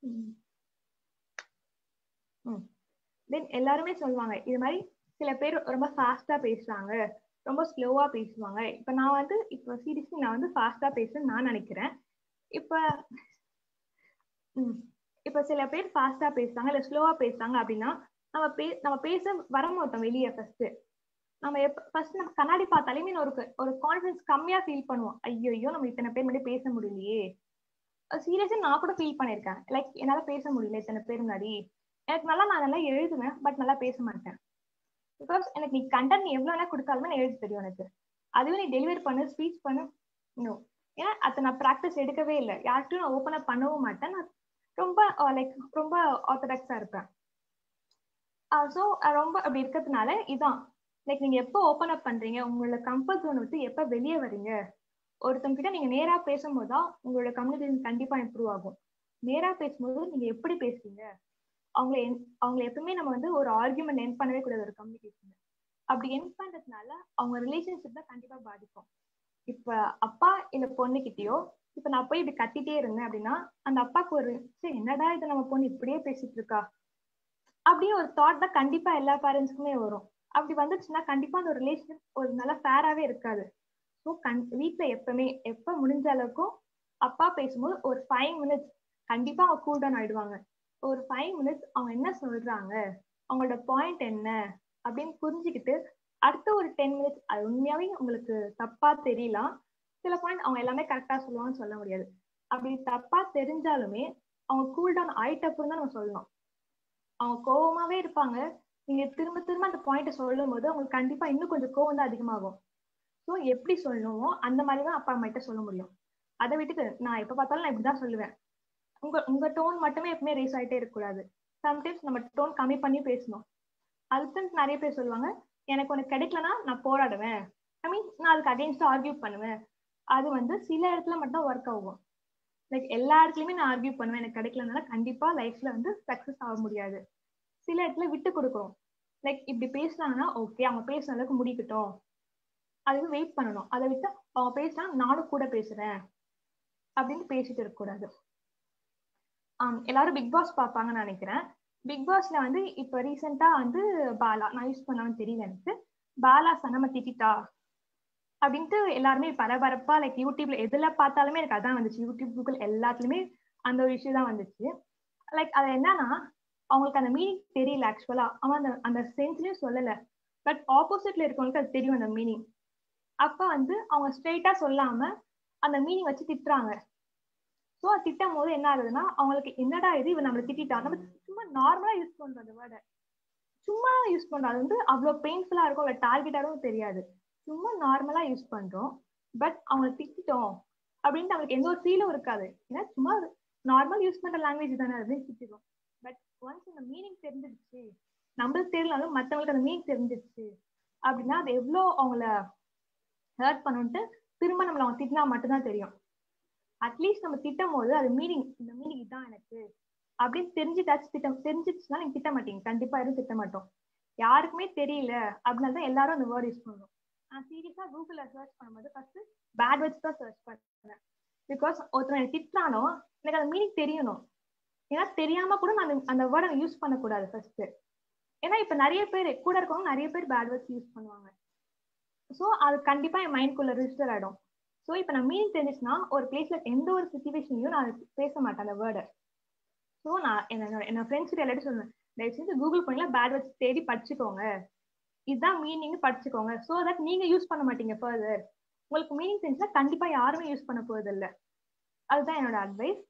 தென் எல்லாருமே சொல்லுவாங்க இது மாதிரி சில பேர் ரொம்ப ஃபாஸ்டா பேசுறாங்க ரொம்ப ஸ்லோவா பேசுவாங்க இப்ப நான் வந்து இப்போ சீரியஸ்லி நான் வந்து ஃபாஸ்டா பேசுறேன்னு நான் நினைக்கிறேன் இப்ப ம், இப்ப சில பேர் ஃபாஸ்டா பேசுறாங்க இல்ல ஸ்லோவா பேசுறாங்க அப்படின்னா நம்ம பே நம்ம பேச வர மாட்டோம் வெளியே ஃபர்ஸ்ட் நம்ம எப்ப ஃபர்ஸ்ட் நம்ம கண்ணாடி பார்த்தாலே மீன் ஒரு ஒரு கான்ஃபிடன்ஸ் கம்மியா ஃபீல் பண்ணுவோம் ஐயோ நம்ம இத்தனை பேர் முன்னாடி பேச முடியலையே சீரியஸா நான் கூட ஃபீல் பண்ணியிருக்கேன் லைக் என்னால பேச முடியல இத்தனை பேர் முன்னாடி எனக்கு நல்லா நான் நல்லா எழுதுவேன் பட் நல்லா பேச மாட்டேன் பிகாஸ் எனக்கு நீ கண்டென்ட் நீ எவ்வளவு நேரம் கொடுத்தாலுமே நான் எழுத தெரியும் எனக்கு அதுவே நீ டெலிவரி பண்ணு ஸ்பீச் பண்ணு நோ ஏன்னா அதை நான் ப்ராக்டிஸ் எடுக்கவே இல்லை யார்கிட்டயும் நான் ஓப்பன் அப் பண்ணவும் மாட்டேன் நான் ரொம்ப லைக் ரொம்ப ஆர்த்தடாக்ஸா இருப்பேன் ஸோ ரொம்ப அப்படி இருக்கிறதுனால இதான் லைக் நீங்க எப்போ ஓப்பன் அப் பண்றீங்க உங்களோட கம்ஃபர்ட் ஜோன் விட்டு எப்போ வெளியே வரீங்க ஒருத்தங்க கிட்ட நீங்க நேரா பேசும்போது தான் உங்களோட கம்யூனிகேஷன் கண்டிப்பா இம்ப்ரூவ் ஆகும் நேரா பேசும்போது நீங்க எப்படி பேசுறீங்க அவங்கள அவங்களை எப்பவுமே நம்ம வந்து ஒரு ஆர்குமெண்ட் என் பண்ணவே கூடாது ஒரு கம்யூனிகேஷன் அப்படி என் பண்றதுனால அவங்க ரிலேஷன்ஷிப் தான் கண்டிப்பா பாதிக்கும் இப்ப அப்பா இல்ல பொண்ணுகிட்டயோ இப்ப நான் போய் இப்படி கத்திட்டே இருந்தேன் அப்படின்னா அந்த அப்பாவுக்கு ஒரு சரி என்னடா இது நம்ம பொண்ணு இப்படியே பேசிட்டு இருக்கா அப்படியே ஒரு தாட் தான் கண்டிப்பா எல்லா பேரண்ட்ஸ்க்குமே வரும் அப்படி வந்துச்சுன்னா கண்டிப்பா அந்த ஒரு ரிலேஷன் ஒரு நல்ல ஃபேராவே இருக்காது ஸோ கண் வீட்டுல எப்பவுமே எப்ப முடிஞ்ச அளவுக்கும் அப்பா பேசும்போது ஒரு ஃபைவ் மினிட்ஸ் கண்டிப்பா அவங்க கூல் டவுன் ஆயிடுவாங்க ஒரு ஃபைவ் மினிட்ஸ் அவங்க என்ன சொல்றாங்க அவங்களோட பாயிண்ட் என்ன அப்படின்னு புரிஞ்சுக்கிட்டு அடுத்த ஒரு டென் மினிட்ஸ் அது உண்மையாவே உங்களுக்கு தப்பா தெரியலாம் சில பாயிண்ட் அவங்க எல்லாமே கரெக்டா சொல்லுவாங்கன்னு சொல்ல முடியாது அப்படி தப்பா தெரிஞ்சாலுமே அவங்க கூல் டவுன் ஆயிட்ட அப்புறம் தான் நம்ம சொல்லணும் அவங்க கோவமாவே இருப்பாங்க நீங்க திரும்ப திரும்ப அந்த பாயிண்ட்டை சொல்லும் போது அவங்களுக்கு கண்டிப்பா இன்னும் கொஞ்சம் கோவம் தான் அதிகமாகும் ஸோ எப்படி சொல்லணுமோ அந்த மாதிரி தான் அப்பா அம்மா கிட்ட சொல்ல முடியும் அதை விட்டுட்டு நான் எப்ப பார்த்தாலும் நான் இப்படிதான் சொல்லுவேன் உங்க உங்க டோன் மட்டுமே எப்பவுமே ரேஸ் ஆயிட்டே இருக்கக்கூடாது சம்டைம்ஸ் நம்ம டோன் கம்மி பண்ணி பேசணும் அதுக்குன்னு நிறைய பேர் சொல்லுவாங்க எனக்கு உனக்கு கிடைக்கலனா நான் போராடுவேன் ஐ மீன் நான் அதுக்கு அகேன்ஸ்டா ஆர்கியூ பண்ணுவேன் அது வந்து சில இடத்துல மட்டும் ஒர்க் ஆகும் லைக் எல்லா இடத்துலயுமே நான் ஆர்கியூ பண்ணுவேன் எனக்கு கிடைக்கலனால கண்டிப்பா லைஃப்ல வந்து சக்சஸ் ஆக முடியாது சில இடத்துல விட்டு கொடுக்கணும் லைக் இப்படி பேசுனாங்கன்னா ஓகே அவங்க பேசுன அளவுக்கு முடிக்கட்டும் அதுக்கு வெயிட் பண்ணணும் அதை விட்டு அவங்க பேசினா நானும் கூட பேசுறேன் அப்படின்னு பேசிட்டு இருக்கக்கூடாது எல்லாரும் பிக் பாஸ் பார்ப்பாங்கன்னு நினைக்கிறேன் பிக் பாஸ்ல வந்து இப்ப ரீசெண்டா வந்து பாலா நான் யூஸ் பண்ணான்னு தெரியல எனக்கு பாலா சனம திட்டா அப்படின்ட்டு எல்லாருமே பரபரப்பா லைக் யூடியூப்ல எதுல பார்த்தாலுமே எனக்கு அதான் வந்துச்சு யூடியூப் கூகுள் எல்லாத்துலயுமே அந்த ஒரு விஷயம் தான் வந்துச்சு லைக் அது என்னன்னா அவங்களுக்கு அந்த மீனிங் தெரியல ஆக்சுவலா அவன் அந்த அந்த சென்ஸ்லயும் சொல்லல பட் ஆப்போசிட்ல இருக்கவங்களுக்கு அது தெரியும் அந்த மீனிங் அப்ப வந்து அவங்க ஸ்ட்ரெயிட்டா சொல்லாம அந்த மீனிங் வச்சு திட்டுறாங்க ஸோ அது திட்டும் போது என்ன ஆகுதுன்னா அவங்களுக்கு என்னடா இது இவன் நம்மளை திட்டா நம்ம சும்மா நார்மலா யூஸ் பண்றோம் அந்த வேர்டை சும்மா யூஸ் பண்றோம் அது வந்து அவ்வளவு பெயின்ஃபுல்லா இருக்கும் இல்லை டார்கெட்டாகவும் தெரியாது சும்மா நார்மலா யூஸ் பண்றோம் பட் அவங்களை திட்டோம் அப்படின்ட்டு அவங்களுக்கு எந்த ஒரு ஃபீலும் இருக்காது ஏன்னா சும்மா நார்மல் யூஸ் பண்ற லாங்குவேஜ் தானே அப்படின்னு திட்டிடும் பட் ஒன்ஸ் இந்த மீனிங் தெரிஞ்சிடுச்சு நம்மளுக்கு தெரியலனாலும் மற்றவங்களுக்கு அந்த மீனிங் தெரிஞ்சிடுச்சு அப்படின்னா அது எவ்வளோ அவங்கள ஹர்ட் பண்ணுன்ட்டு திரும்ப நம்மள அவங்க திட்டினா மட்டும்தான் தெரியும் அட்லீஸ்ட் நம்ம திட்டும் போது அது மீனிங் இந்த மீனிங் இதான் எனக்கு அப்படின்னு தெரிஞ்சுட்டாச்சு திட்டம் தெரிஞ்சிச்சுன்னா நீங்க திட்ட மாட்டீங்க கண்டிப்பா எதுவும் திட்ட மாட்டோம் யாருக்குமே தெரியல அப்படின்னால தான் எல்லாரும் அந்த வேர்ட் யூஸ் பண்ணுவோம் நான் சீரியஸா கூகுள்ல சர்ச் பண்ணும்போது ஃபர்ஸ்ட் பேட் வேர்ட்ஸ் தான் சர்ச் பண்ணேன் பிகாஸ் ஒருத்தர் எனக்கு திட்டானோ எனக்கு அந்த மீனிங் தெரியணும் ஏன்னா தெரியாம கூட நான் அந்த வேர்டை யூஸ் பண்ணக்கூடாது ஃபர்ஸ்ட் ஏன்னா இப்ப நிறைய பேர் கூட இருக்கவங்க நிறைய பேர் பேட் வேர்ட்ஸ் யூஸ் பண்ணுவாங்க ஸோ அது கண்டிப்பா என் மைண்ட்குள்ள ரிஜிஸ்டர் ஆயிடும் ஸோ இப்போ நான் மீனிங் தெரிஞ்சிச்சுன்னா ஒரு பிளேஸ்ல எந்த ஒரு சுச்சுவேஷன்லையும் நான் பேச மாட்டேன் அந்த வேர்டை ஸோ நான் என்னோட என்ன ஃப்ரெண்ட்ஸ் கிட்ட எல்லாரும் சொல்லுவேன் தயவு செஞ்சு கூகுள் பண்ணில பேட் வேர்ட்ஸ் தேடி படிச்சுக்கோங்க இதுதான் மீனிங் படிச்சுக்கோங்க ஸோ தட் நீங்க யூஸ் பண்ண மாட்டீங்க ஃபர்தர் உங்களுக்கு மீனிங் தெரிஞ்சுன்னா கண்டிப்பா யாருமே யூஸ் பண்ண போறது இல்லை அதுதான் என்னோட அட்வைஸ்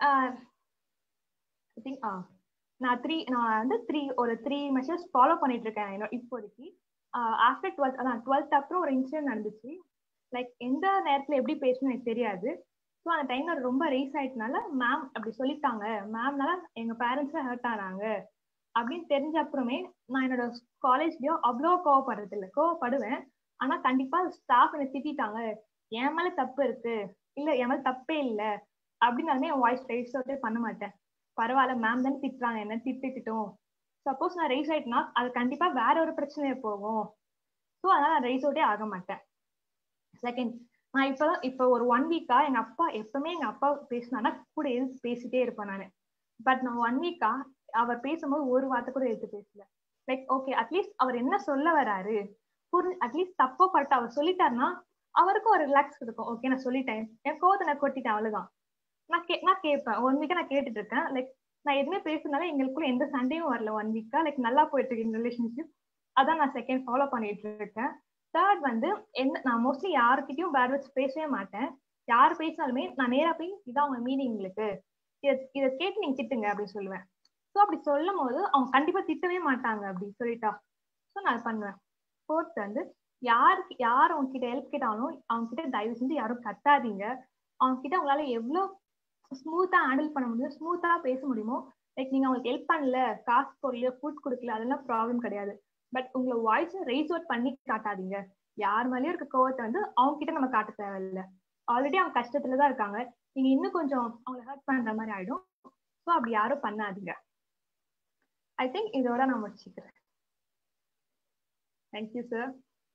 திங்க் ஆ நான் த்ரீ நான் வந்து த்ரீ ஒரு த்ரீ மெஷர்ஸ் ஃபாலோ பண்ணிட்டு இருக்கேன் என்னோட இப்போதைக்கு ஆஃப்டர் டுவெல்த் அதான் டுவெல்த் அப்புறம் ஒரு இன்சிடென்ட் நடந்துச்சு லைக் எந்த நேரத்தில் எப்படி பேசணும் எனக்கு தெரியாது ஸோ ஸோ அந்த டைம்ல ரொம்ப ரேஸ் ஆயிட்டனால மேம் அப்படி சொல்லிட்டாங்க மேம்னால எங்க பேரண்ட்ஸ் ஹர்ட் ஆனாங்க அப்படின்னு தெரிஞ்ச அப்புறமே நான் என்னோட காலேஜ்லயோ அவ்வளோ கோவப்படுறது இல்லை கோவப்படுவேன் ஆனா கண்டிப்பா ஸ்டாஃப் என்னை திட்டாங்க என் மேல தப்பு இருக்கு இல்ல என் மேல தப்பே இல்லை அப்படின்னாலுமே என் வாய்ஸ் ரைஸ் அவுட்டே பண்ண மாட்டேன் பரவாயில்ல மேம் தானே திட்டுறாங்க என்ன திட்டுக்கிட்டோம் சப்போஸ் நான் ரைஸ் ஆயிட்டேன்னா அது கண்டிப்பா வேற ஒரு பிரச்சனையே போகும் ஸோ அதனால நான் ரைஸ் அவுட்டே ஆக மாட்டேன் செகண்ட் நான் இப்பதான் இப்போ ஒரு ஒன் வீக்கா எங்க அப்பா எப்பவுமே எங்க அப்பா பேசினானா கூட எதிர்த்து பேசிட்டே இருப்பேன் நான் பட் நான் ஒன் வீக்கா அவர் பேசும்போது ஒரு வார்த்தை கூட எடுத்து பேசல லைக் ஓகே அட்லீஸ்ட் அவர் என்ன சொல்ல வராரு புரி அட்லீஸ்ட் தப்போ பட்டு அவர் சொல்லிட்டாருன்னா அவருக்கும் ஒரு ரிலாக்ஸ் இருக்கும் ஓகே நான் சொல்லிட்டேன் என் கோவத்தை நான் கொட்டிட்டேன் அவ்வளவுதான் நான் கே நான் கேட்பேன் ஒன் வீக்கா நான் கேட்டுட்டு இருக்கேன் லைக் நான் எதுவுமே பேசுனால எங்களுக்குள்ள எந்த சண்டையும் வரல ஒன் வீக்கா லைக் நல்லா போயிட்டு இருக்கு இந்த ரிலேஷன்ஷிப் அதான் நான் செகண்ட் ஃபாலோ பண்ணிட்டு இருக்கேன் தேர்ட் வந்து என்ன நான் மோஸ்ட்லி யாருக்கிட்டையும் பேட் வேர்ட்ஸ் பேசவே மாட்டேன் யார் பேசினாலுமே நான் நேரா போய் இதான் அவங்க மீனிங் உங்களுக்கு இதை இதை கேட்டு நீங்க திட்டுங்க அப்படின்னு சொல்லுவேன் ஸோ அப்படி சொல்லும் போது அவங்க கண்டிப்பா திட்டவே மாட்டாங்க அப்படி சொல்லிட்டா ஸோ நான் பண்ணுவேன் ஃபோர்த் வந்து யாருக்கு யார் அவங்க கிட்ட ஹெல்ப் கேட்டாலும் அவங்க கிட்ட தயவு செஞ்சு யாரும் கட்டாதீங்க அவங்க கிட்ட உங்களால எவ்வளோ ஸ்மூத்தா ஹேண்டில் பண்ண முடியும் ஸ்மூத்தா பேச முடியுமோ லைக் நீங்க அவங்களுக்கு ஹெல்ப் பண்ணல காசு போடல ஃபுட் கொடுக்கல அதெல்லாம் ப்ராப்ளம் கிடையாது பட் உங்களை வாய்ஸ் ரைஸ் அவுட் பண்ணி காட்டாதீங்க யார் மேலேயும் இருக்க கோவத்தை வந்து அவங்க கிட்ட நம்ம காட்ட தேவையில்ல ஆல்ரெடி அவங்க கஷ்டத்துல தான் இருக்காங்க நீங்க இன்னும் கொஞ்சம் அவங்களை ஹர்ட் பண்ற மாதிரி ஆயிடும் ஸோ அப்படி யாரும் பண்ணாதீங்க ஐ திங்க் இதோட நான் முடிச்சுக்கிறேன் thank you sir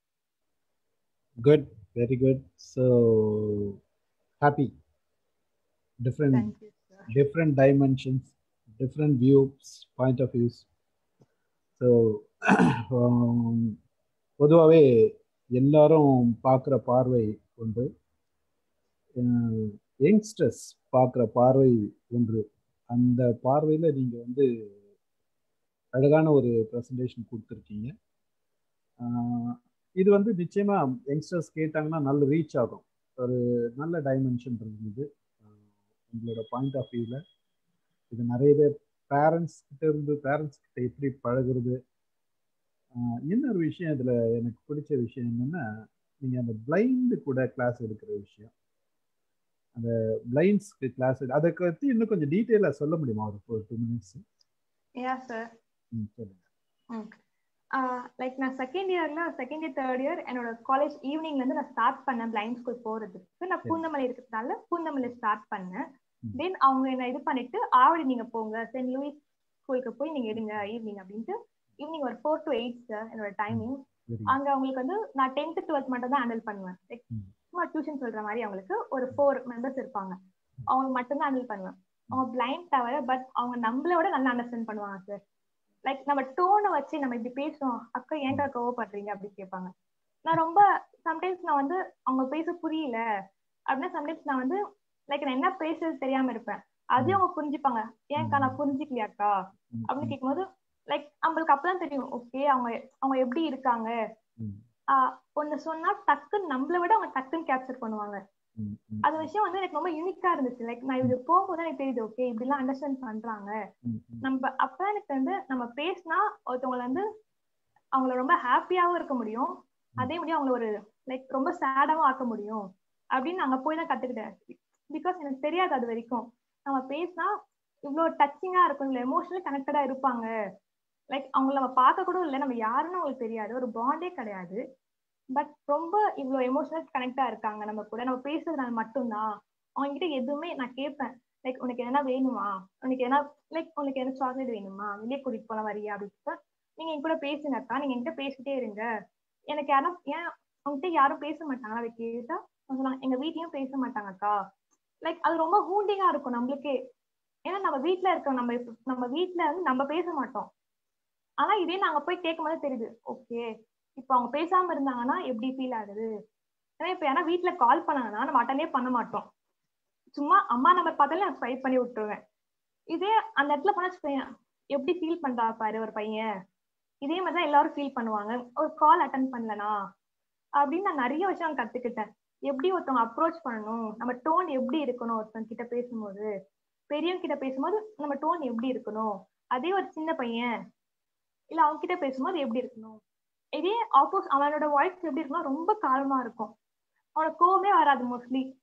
good very good so happy different thank you sir different dimensions different views point of views so பொதுவாகவே எல்லாரும் பார்க்குற பார்வை ஒன்று யங்ஸ்டர்ஸ் பார்க்குற பார்வை ஒன்று அந்த பார்வையில் நீங்கள் வந்து அழகான ஒரு ப்ரெசன்டேஷன் கொடுத்துருக்கீங்க ஆஹ் இது வந்து நிச்சயமாக யங்ஸ்டர்ஸ் கேட்டாங்கன்னா நல்ல ரீச் ஆகும் ஒரு நல்ல டைமென்ஷன் இருந்தது ஆஹ் உங்களோட பாயிண்ட் ஆஃப் வியூவில் இது நிறைய பேர் பேரண்ட்ஸ் கிட்ட இருந்து பேரண்ட்ஸ் கிட்ட எப்படி பழகுறது ஆஹ் இன்னொரு விஷயம் இதில் எனக்கு பிடிச்ச விஷயம் என்னென்னா நீங்கள் அந்த பிளைண்டு கூட கிளாஸ் எடுக்கிற விஷயம் அந்த பிளைண்ட்ஸ்க்கு கிளாஸ் அதை பற்றி இன்னும் கொஞ்சம் டீட்டெயிலாக சொல்ல முடியுமா ஒரு ஒரு டூ மினிட்ஸ் யா சார் ம் சொல்லுங்க லைக் நான் செகண்ட் இயர்ல செகண்ட் இயர் தேர்ட் இயர் என்னோட காலேஜ் ஈவினிங்ல இருந்து நான் ஸ்டார்ட் பண்ணேன் பிளைண்ட் ஸ்கூல் போறதுக்கு நான் சரி. பூந்தமல்லி இருக்கிறதுனால பூந்தமல்லி ஸ்டார்ட் பண்ணேன் ம். தென் அவங்க என்ன இது பண்ணிட்டு ஆவடி நீங்க போங்க சென்ட் லூயிஸ் ஸ்கூலுக்கு போய் நீங்க எடுங்க ஈவினிங் அப்படின்ட்டு ஈவினிங் ஒரு ஃபோர் டு எயிட் சார் என்னோட டைமிங் வெரி அங்க அவங்களுக்கு வந்து நான் டென்த் டுவெல்த் மட்டும் தான் ஹேண்டில் பண்ணுவேன் லைக் ம். சும்மா டியூஷன் சொல்ற மாதிரி அவங்களுக்கு ஒரு ஃபோர் மெம்பர்ஸ் இருப்பாங்க அவங்க மட்டும் தான் ஹேண்டில் பண்ணுவேன் அவங்க பிளைண்ட் தவிர பட் அவங்க நம்மள விட நல்லா அண்டர்ஸ்டாண்ட் பண்ணுவாங்க சார் லைக் நம்ம டோனை வச்சு நம்ம இப்படி பேசுறோம் அக்கா ஏன்டா கோவப்படுறீங்க அப்படி கேட்பாங்க நான் ரொம்ப சம்டைம்ஸ் நான் வந்து அவங்க பேச புரியல அப்படின்னா சம்டைம்ஸ் நான் வந்து லைக் நான் என்ன பேசுறது தெரியாம இருப்பேன் அதையும் அவங்க புரிஞ்சுப்பாங்க ஏன்க்கா நான் புரிஞ்சுக்கலையாக்கா அப்படின்னு கேட்கும்போது லைக் நம்மளுக்கு அப்பதான் தெரியும் ஓகே அவங்க அவங்க எப்படி இருக்காங்க ம். ஆஹ் ஒண்ணு சொன்னா டக்குன்னு நம்மள விட அவங்க டக்குன்னு கேப்சர் பண்ணுவாங்க ம், ம், அது விஷயம் வந்து எனக்கு ரொம்ப யூனிக்கா இருந்துச்சு லைக் நான் இது போகும்போது எனக்கு தெரியுது ஓகே இப்படி எல்லாம் அண்டர்ஸ்டாண்ட் பண்றாங்க ம், ம். நம்ம அப்ப எனக்கு வந்து நம்ம பேசினா ஒருத்தவங்களை வந்து அவங்கள ரொம்ப ஹாப்பியாவும் இருக்க முடியும் அதே முடியும் அவங்கள ஒரு லைக் ரொம்ப சேடாவும் ஆக்க முடியும் அப்படின்னு அங்க போய் தான் கத்துக்கிட்டேன் பிகாஸ் எனக்கு தெரியாது அது வரைக்கும் நம்ம பேசினா இவ்வளோ டச்சிங்கா இருக்கும் இவ்வளோ எமோஷனலி கனெக்டடா இருப்பாங்க லைக் அவங்கள நம்ம பார்க்க கூட இல்லை நம்ம யாருன்னு அவங்களுக்கு தெரியாது ஒரு பாண்டே கிடையாது பட் ரொம்ப இவ்வளோ எமோஷனல் கனெக்டா இருக்காங்க நம்ம கூட நம்ம பேசுறதுனால மட்டும்தான் அவங்க கிட்ட எதுவுமே நான் கேட்பேன் லைக் உனக்கு எதனா வேணுமா உனக்கு எதனா லைக் உனக்கு எதனா சாக்லேட் வேணுமா வெளியே கூட்டிட்டு போலாம் வரியா அப்படின்னு நீங்க என் கூட பேசுங்க அக்கா நீங்க என்கிட்ட பேசிட்டே இருங்க எனக்கு யாரா ஏன் அவங்ககிட்ட யாரும் பேச மாட்டாங்க அதை கேட்டா அவங்க சொன்னாங்க, எங்க வீட்லயும் பேச மாட்டாங்க அக்கா லைக் அது ரொம்ப ஹூண்டிங்கா இருக்கும் நம்மளுக்கே ஏன்னா நம்ம வீட்ல இருக்கோம் நம்ம இப்ப- நம்ம வீட்ல வந்து நம்ம பேச மாட்டோம் ஆனா இதே நாங்க போய் கேட்கும் போது தெரியுது ஓகே இப்ப அவங்க பேசாம இருந்தாங்கன்னா எப்படி ஃபீல் ஆகுது ஏன்னா இப்ப ஏன்னா வீட்ல கால் பண்ணாங்கன்னா நம்ம அட்டனே பண்ண மாட்டோம் சும்மா அம்மா நம்பர் பார்த்தாலே நான் ஸ்வைப் பண்ணி விட்டுருவேன் இதே அந்த இடத்துல போனா வச்சுக்கோயேன், எப்படி ஃபீல் பண்றா பாரு ஒரு பையன் இதே மாதிரி தான் எல்லாரும் ஃபீல் பண்ணுவாங்க ஒரு கால் அட்டன் பண்ணலனா அப்படின்னு நான் நிறைய விஷயம் கத்துக்கிட்டேன் எப்படி ஒருத்தவங்க அப்ரோச் பண்ணணும் நம்ம டோன் எப்படி இருக்கணும் ஒருத்தவங்க கிட்ட பேசும்போது பெரியவங்க கிட்ட பேசும்போது நம்ம டோன் எப்படி இருக்கணும் அதே ஒரு சின்ன பையன் இல்ல அவங்க கிட்ட பேசும்போது எப்படி இருக்கணும் இதே ஆப்போஸ் அவனோட வாய்ஸ் எப்படி இருக்கும்னா ரொம்ப காலமா இருக்கும் அவனுக்கு கோவமே வராது மோஸ்ட்லி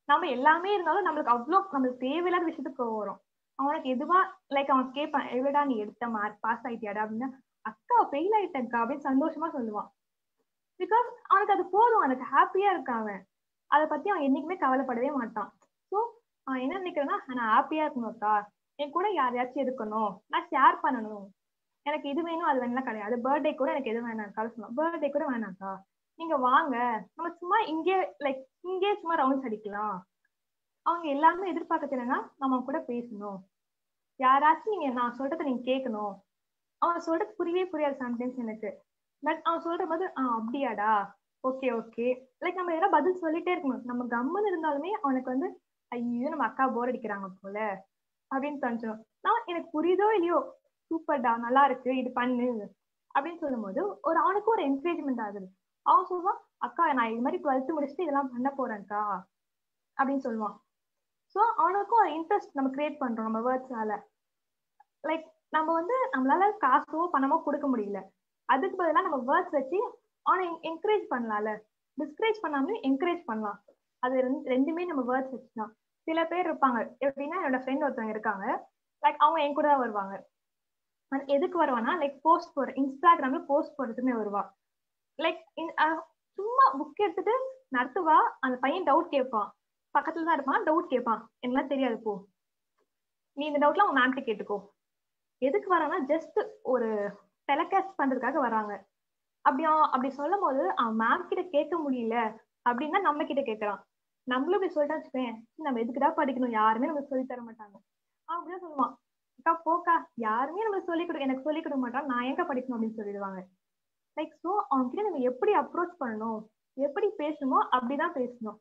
நம்ம எல்லாமே இருந்தாலும் நம்மளுக்கு அவ்வளோ நம்மளுக்கு தேவையில்லாத விஷயத்துக்கு கோவம் வரும் அவனுக்கு எதுவா லைக் அவன் கேட்பான் எவ்வளோடா நீ எடுத்த மார்க் பாஸ் ஆயிட்டியாடா அப்படின்னா அக்கா ஃபெயில் ஆயிட்டேன்க்கா அப்படின்னு சந்தோஷமா சொல்லுவான் பிகாஸ் அவனுக்கு அது போதும் அவனுக்கு ஹாப்பியா இருக்கான் அவன் அதை பத்தி அவன் என்னைக்குமே கவலைப்படவே மாட்டான் ஸோ அவன் என்ன நினைக்கிறான்னா நான் ஹாப்பியா இருக்கணும்க்கா என் கூட யாரையாச்சும் இருக்கணும் நான் ஷேர் பண்ணணும் எனக்கு இது வேணும் அது வேணும்லாம் கிடையாது பர்த்டே கூட எனக்கு எது வேணாம்க்கா சொல்லுவான் பர்த்டே கூட வேணாம்க்கா நீங்க வாங்க நம்ம சும்மா இங்கே லைக் இங்கே சும்மா ரவுண்ட்ஸ் அடிக்கலாம் அவங்க எல்லாமே எதிர்பார்க்கறது என்னன்னா நம்ம கூட பேசணும் யாராச்சும் நீங்க நான் சொல்றதை நீங்க கேட்கணும் அவன் சொல்றது புரியவே புரியாது சம்டைம்ஸ் எனக்கு பட் அவன் சொல்ற போது ஆ அப்படியாடா ஓகே ஓகே லைக் நம்ம எதாவது பதில் சொல்லிட்டே இருக்கணும் நம்ம கம்முன்னு இருந்தாலுமே அவனுக்கு வந்து ஐயோ நம்ம அக்கா போர் அடிக்கிறாங்க போல அப்படின்னு தோணிச்சிடும் நான் எனக்கு புரியுதோ இல்லையோ சூப்பர்டா நல்லா இருக்கு இது பண்ணு அப்படின்னு சொல்லும்போது ஒரு அவனுக்கு ஒரு என்கரேஜ்மெண்ட் ஆகுது அவன் சொல்லுவான் அக்கா நான் இது மாதிரி டுவெல்த் முடிச்சுட்டு இதெல்லாம் பண்ண போறேன்க்கா அப்படின்னு சொல்லுவான் ஸோ அவனுக்கும் ஒரு இன்ட்ரெஸ்ட் நம்ம கிரியேட் பண்றோம் நம்ம வேர்ட்ஸால லைக் நம்ம வந்து நம்மளால காசோ பணமோ கொடுக்க முடியல அதுக்கு பதிலாக நம்ம வேர்ட்ஸ் வச்சு அவனை என்கரேஜ் பண்ணலாம்ல டிஸ்கரேஜ் பண்ணாமலே என்கரேஜ் பண்ணலாம் அது ரெண்டு ரெண்டுமே நம்ம வேர்ட்ஸ் வச்சுதான் சில பேர் இருப்பாங்க எப்படின்னா என்னோட ஃப்ரெண்ட் ஒருத்தவங்க இருக்காங்க லைக் அவங்க என் கூட தான் வருவாங்க எதுக்கு வருவானா லைக் போஸ்ட் போடுற இன்ஸ்டாகிராம்ல போஸ்ட் போடுறதுமே வருவா லைக் சும்மா புக் எடுத்துட்டு நடத்துவா அந்த பையன் டவுட் கேட்பான் பக்கத்துல தான் இருப்பான் டவுட் கேட்பான் எனக்குலாம் தெரியாது போ நீ இந்த டவுட்லாம் உங்க மேம்கிட்ட கேட்டுக்கோ எதுக்கு வரான்னா ஜஸ்ட் ஒரு டெலகாஸ்ட் பண்றதுக்காக வராங்க அப்படி அப்படி சொல்லும் போது அவன் மேம் கிட்ட கேட்க முடியல அப்படின்னா நம்ம கிட்ட கேட்கறான் நம்மளும் இப்படி சொல்லிட்டா வச்சுக்கேன் நம்ம எதுக்குடா படிக்கணும் யாருமே நமக்கு சொல்லி தர மாட்டாங்க அவன் அப்படிதான் சொல்லுவான் அக்கா போக்கா யாருமே நமக்கு சொல்லி கொடு எனக்கு சொல்லி கொடுக்க மாட்டான் நான் எங்க படிக்கணும் அப்படின்னு சொல்லிடுவாங்க லைக் ஸோ அவங்க கிட்ட நம்ம எப்படி அப்ரோச் பண்ணணும் எப்படி பேசணுமோ அப்படிதான் பேசணும்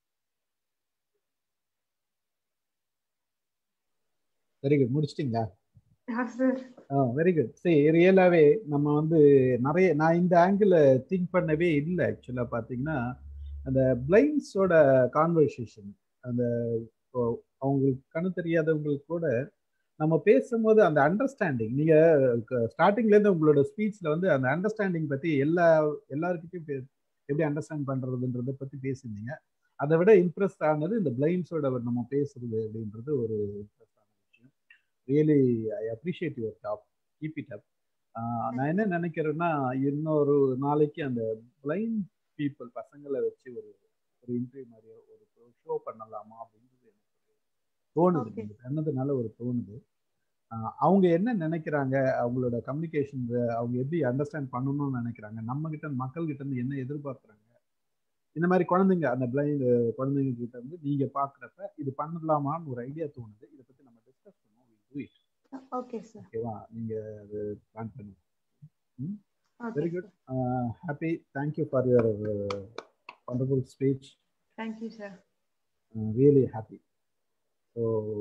வெரி குட் முடிச்சிட்டிங்களா சார் வெரி குட் சரி ரியலாகவே நம்ம வந்து நிறைய நான் இந்த ஆங்கிள் திங்க் பண்ணவே இல்லை ஆக்சுவலாக பார்த்தீங்கன்னா அந்த பிளைண்ட்ஸோட கான்வர்சேஷன் அந்த அவங்களுக்கு கண்ணு தெரியாதவங்களுக்கு கூட நம்ம பேசும்போது அந்த அண்டர்ஸ்டாண்டிங் நீங்கள் ஸ்டார்டிங்லேருந்து உங்களோட ஸ்பீச்சில் வந்து அந்த அண்டர்ஸ்டாண்டிங் பற்றி எல்லா எல்லாருக்கிட்டையும் எப்படி அண்டர்ஸ்டாண்ட் பண்ணுறதுன்றதை பற்றி பேசியிருந்தீங்க அதை விட இம்ப்ரெஸ் ஆனது இந்த பிளைண்ட்ஸோட நம்ம பேசுறது அப்படின்றது ஒரு இன்ட்ரெஸ்டான விஷயம் really I appreciate your top keep it up நான் என்ன நினைக்கிறேன்னா இன்னொரு நாளைக்கு அந்த பிளைண்ட் பீப்புள் பசங்களை வச்சு ஒரு ஒரு இன்டர்வியூ மாதிரி ஒரு ஷோ பண்ணலாமா அப்படின்றது எனக்கு தோணுது நீங்க சொன்னதுனால ஒரு தோணுது அவங்க என்ன நினைக்கிறாங்க அவங்களோட கம்யூனிகேஷன் அவங்க எப்படி அண்டர்ஸ்டாண்ட் பண்ணணும்னு நினைக்கிறாங்க நம்ம கிட்ட மக்கள் கிட்ட இருந்து என்ன எதிர்பார்க்குறாங்க இந்த மாதிரி குழந்தைங்க அந்த பிளைண்ட் குழந்தைங்க கிட்ட இருந்து நீங்க பாக்குறப்ப இது பண்ணலாமான்னு ஒரு ஐடியா தோணுது இதை பத்தி நம்ம டிஸ்கஸ் பண்ணுவோம் டூ இட் ஓகே சார் ஓகேவா நீங்க அது பிளான் பண்ணுங்க very good happy thank you for your wonderful speech. Thank you, sir. Uh, really happy. So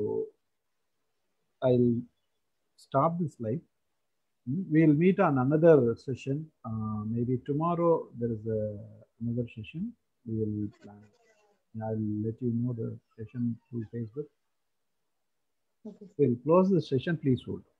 I'll stop this live. We'll meet on another session. Uh, maybe tomorrow there is a, another session. We will plan. I'll let you know the session through Facebook. Okay. We'll close the session. Please hold.